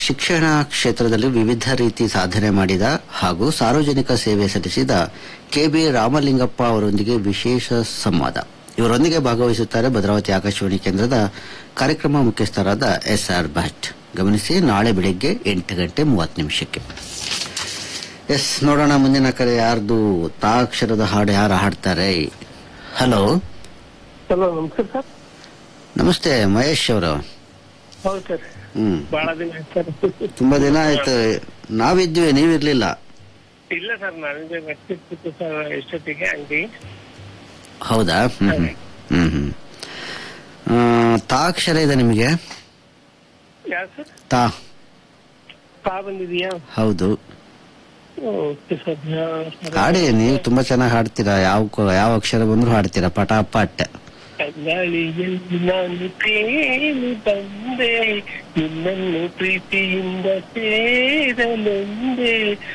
ಶಿಕ್ಷಣ ಕ್ಷೇತ್ರದಲ್ಲಿ ವಿವಿಧ ರೀತಿ ಸಾಧನೆ ಮಾಡಿದ ಹಾಗೂ ಸಾರ್ವಜನಿಕ ಸೇವೆ ಸಲ್ಲಿಸಿದ ಕೆಬಿ ರಾಮಲಿಂಗಪ್ಪ ಅವರೊಂದಿಗೆ ವಿಶೇಷ ಸಂವಾದ ಇವರೊಂದಿಗೆ ಭಾಗವಹಿಸುತ್ತಾರೆ ಭದ್ರಾವತಿ ಆಕಾಶವಾಣಿ ಕೇಂದ್ರದ ಕಾರ್ಯಕ್ರಮ ಮುಖ್ಯಸ್ಥರಾದ ಎಸ್ ಆರ್ ಭಟ್ ಗಮನಿಸಿ ನಾಳೆ ಬೆಳಿಗ್ಗೆ ಎಂಟು ಗಂಟೆ ಮೂವತ್ತು ನಿಮಿಷಕ್ಕೆ ಎಸ್ ನೋಡೋಣ ಮುಂದಿನ ಕರೆ ಯಾರ್ದು ತಾಕ್ಷರದ ಹಾಡು ಯಾರು ಹಾಡ್ತಾರೆ ಹಲೋ ಹಲೋ ನಮಸ್ಕಾರ ಸರ್ ನಮಸ್ತೆ ಮಹೇಶ್ ಅವರು ಹೌದು ಸರ್ ಹ್ಮ್ ಬಹಳ ದಿನ ಆಯ್ತು ಸರ್ ತುಂಬಾ ದಿನ ಆಯ್ತು ನಾವಿದ್ವಿ ನೀವಿರ್ಲಿಲ್ಲ ಇಲ್ಲ ಸರ್ ನನಗೆ ಬರ್ತಿತ್ತು ಸರ್ ಎಷ್ಟೊತ್ತಿಗೆ ಅಂಗಡಿ ಹೌದಾ ಹ್ಮ್ ಹ್ಮ್. ಹ್ಮ್ ಹ್ಮ್ ಆ, ತಾ ಅಕ್ಷರ ಇದೆ ನಿಮಗೆ ಯಾರು ಸರ್ ತಾ ಕಾ ಬಂದಿದೆಯಾ ಹೌದು ಓಕೆ ಸರ್ ಹಾಡಿ ನೀವು ತುಂಬಾ ಚೆನ್ನಾಗಿ ಹಾಡ್ತೀರಾ ಯಾವ ಕ- ಯಾವ ಅಕ್ಷರ ಬಂದ್ರು ಹಾಡ್ತೀರಾ ಪಟಾಪಟ್ ಗಾಳಿಯಲ್ಲಿ ನಾನು ತೇಲಿ ಬಂದೆ ನಿನ್ನನ್ನು ಪ್ರೀತಿಯಿಂದ ಸೇರಲೆಂದೆ